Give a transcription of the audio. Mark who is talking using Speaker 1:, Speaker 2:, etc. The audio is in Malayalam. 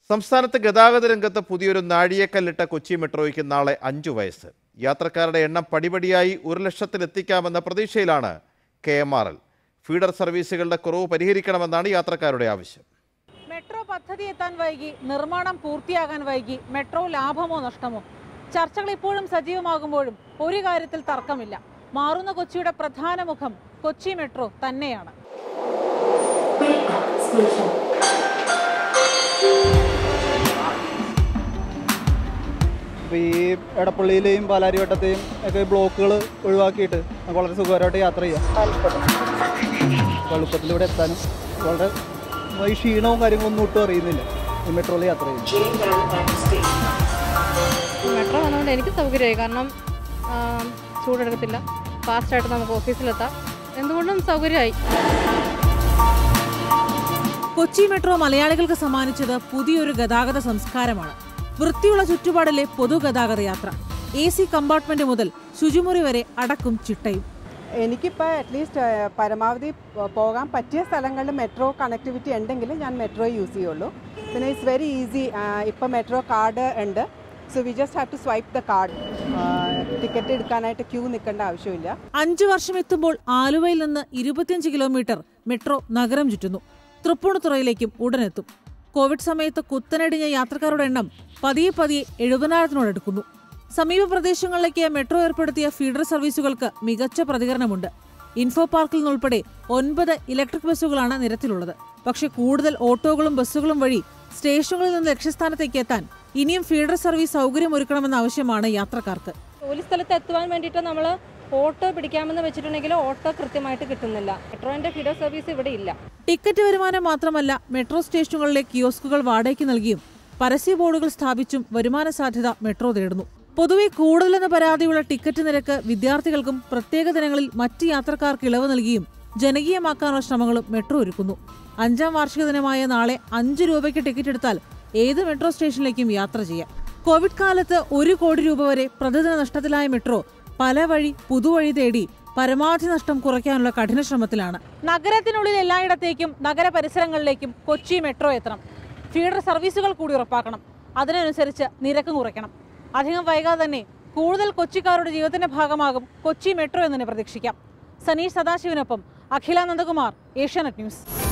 Speaker 1: സംസ്ഥാനത്ത് ഗതാഗത രംഗത്ത് പുതിയൊരു നാഴികക്കല്ലിട്ട കൊച്ചി മെട്രോയ്ക്ക് നാളെ അഞ്ചു വയസ്സ് യാത്രക്കാരുടെ എണ്ണം പടിപടിയായി ഒരു ലക്ഷത്തിലെത്തിക്കാമെന്ന പ്രതീക്ഷയിലാണ് K M R L feeder സർവീസുകളുടെ കുറവ് പരിഹരിക്കണമെന്നാണ് യാത്രക്കാരുടെ ആവശ്യം
Speaker 2: മെട്രോ പദ്ധതി എത്താൻ വൈകി നിർമ്മാണം പൂർത്തിയാകാൻ വൈകി മെട്രോ ലാഭമോ നഷ്ടമോ ചർച്ചകൾ ഇപ്പോഴും സജീവമാകുമ്പോഴും ഒരു കാര്യത്തിൽ തർക്കമില്ല മാറുന്ന കൊച്ചിയുടെ പ്രധാന മുഖം കൊച്ചി മെട്രോ തന്നെയാണ്
Speaker 3: അപ്പോൾ ഈ എടപ്പള്ളിയിലെയും പാലാരിവട്ടത്തെയും ഒക്കെ ബ്ലോക്കുകൾ ഒഴിവാക്കിയിട്ട് നമുക്ക് വളരെ സുഖകരമായിട്ട് യാത്ര ചെയ്യാം എളുപ്പത്തിലൂടെ എത്താനും വളരെ ഈ ക്ഷീണവും കാര്യങ്ങളൊന്നും ഒട്ടും അറിയുന്നില്ല ഈ മെട്രോയിൽ യാത്ര ചെയ്യുന്നു
Speaker 4: മെട്രോ വന്നതുകൊണ്ട് എനിക്ക് സൗകര്യമായി കാരണം ആ, ചൂടെടുക്കത്തില്ല ഫാസ്റ്റായിട്ട് നമുക്ക് ഓഫീസിലെത്താം എന്തുകൊണ്ടും സൗകര്യമായി
Speaker 2: കൊച്ചി മെട്രോ മലയാളികൾക്ക് സമ്മാനിച്ചത് പുതിയൊരു ഗതാഗത സംസ്കാരമാണ് വൃത്തിയുള്ള ചുറ്റുപാടിലെ പൊതുഗതാഗത യാത്ര എ സി കമ്പാർട്ട്മെന്റ് മുതൽ ശുചിമുറി വരെ അടക്കും ചിട്ടയും
Speaker 5: എനിക്കിപ്പോൾ അറ്റ്ലീസ്റ്റ് പരമാവധി പോ- പോകാൻ പറ്റിയ സ്ഥലങ്ങളിൽ മെട്രോ കണക്ടിവിറ്റി ഉണ്ടെങ്കിൽ ഞാൻ മെട്രോ യൂസ് ചെയ്യുള്ളൂ പിന്നെ ഇറ്റ്സ് വെരി ഈസി ഇപ്പോൾ മെട്രോ കാർഡ് ഉണ്ട് so we just have to swipe the card ticket എടുക്കാനായിട്ട് ക്യൂ നിൽക്കേണ്ട ആവശ്യമില്ല
Speaker 2: അഞ്ചു വർഷം എത്തുമ്പോൾ ആലുവയിൽ നിന്ന് ഇരുപത്തിയഞ്ച് കിലോമീറ്റർ മെട്രോ നഗരം ചുറ്റുന്നു തൃപ്പൂണിത്തുറയിലേക്കും ഉടനെത്തും കോവിഡ് സമയത്ത് കുത്തനടിഞ്ഞ യാത്രക്കാരുടെ എണ്ണം പതിയെ പതിയെ എഴുപതിനായിരത്തിനോടടുക്കുന്നു സമീപ പ്രദേശങ്ങളിലേക്ക് മെട്രോ ഏർപ്പെടുത്തിയ ഫീഡർ സർവീസുകൾക്ക് മികച്ച പ്രതികരണമുണ്ട് ഇൻഫോ പാർക്കിൽ നിന്നുൾപ്പെടെ ഒൻപത് ഇലക്ട്രിക് ബസ്സുകളാണ് നിരത്തിലുള്ളത് പക്ഷേ കൂടുതൽ ഓട്ടോകളും ബസ്സുകളും വഴി സ്റ്റേഷനുകളിൽ നിന്ന് ലക്ഷ്യസ്ഥാനത്തേക്ക് എത്താൻ ഇനിയും ഫീഡർ സർവീസ് സൗകര്യമൊരുക്കണമെന്ന ആവശ്യമാണ് യാത്രക്കാർക്ക്
Speaker 4: ജോലി സ്ഥലത്ത് എത്തുവാൻ വേണ്ടിയിട്ട് നമ്മൾ ഓട്ടോ പിടിക്കാമെന്ന് വെച്ചിട്ടുണ്ടെങ്കിൽ ഓട്ടോ കൃത്യമായിട്ട് കിട്ടുന്നില്ല മെട്രോൻ്റെ ഫിഡോ സർവീസ് ഇവിടെ ഇല്ല
Speaker 2: ടിക്കറ്റ് വരുമാനം മാത്രമല്ല മെട്രോ സ്റ്റേഷനുകളിലെ കിയോസ്കുകൾ വാടകയ്ക്ക് നൽകിയും പരസ്യ ബോർഡുകൾ സ്ഥാപിച്ചും വരുമാന സാധ്യത മെട്രോ തേടുന്നു പൊതുവെ കൂടുതലെന്ന പരാതിയുള്ള ടിക്കറ്റ് നിരക്ക് വിദ്യാർത്ഥികൾക്കും പ്രത്യേക ദിനങ്ങളിൽ മറ്റ് യാത്രക്കാർക്ക് ഇളവ് നൽകിയും ജനകീയമാക്കാനുള്ള ശ്രമങ്ങളും മെട്രോ ഒരുക്കുന്നു അഞ്ചാം വാർഷിക ദിനമായ നാളെ അഞ്ച് രൂപയ്ക്ക് ടിക്കറ്റ് എടുത്താൽ ഏത് മെട്രോ സ്റ്റേഷനിലേക്കും യാത്ര ചെയ്യാം കോവിഡ് കാലത്ത് ഒരു കോടി രൂപ വരെ പ്രതിദിന നഷ്ടത്തിലായ മെട്രോ പല വഴി പുതുവഴി തേടി പരമാവധി നഷ്ടം കുറയ്ക്കാനുള്ള കഠിന ശ്രമത്തിലാണ് നഗരത്തിനുള്ളിൽ എല്ലായിടത്തേക്കും നഗര പരിസരങ്ങളിലേക്കും കൊച്ചി മെട്രോ എത്തണം ഫീഡർ സർവീസുകൾ കൂടി ഉറപ്പാക്കണം അതിനനുസരിച്ച് നിരക്ക് കുറയ്ക്കണം അധികം വൈകാതെ തന്നെ കൂടുതൽ കൊച്ചിക്കാരുടെ ജീവിതത്തിന്റെ ഭാഗമാകും കൊച്ചി മെട്രോ എന്ന് തന്നെ പ്രതീക്ഷിക്കാം സനീഷ് സദാശിവനൊപ്പം അഖില നന്ദകുമാർ ഏഷ്യാനെറ്റ് ന്യൂസ്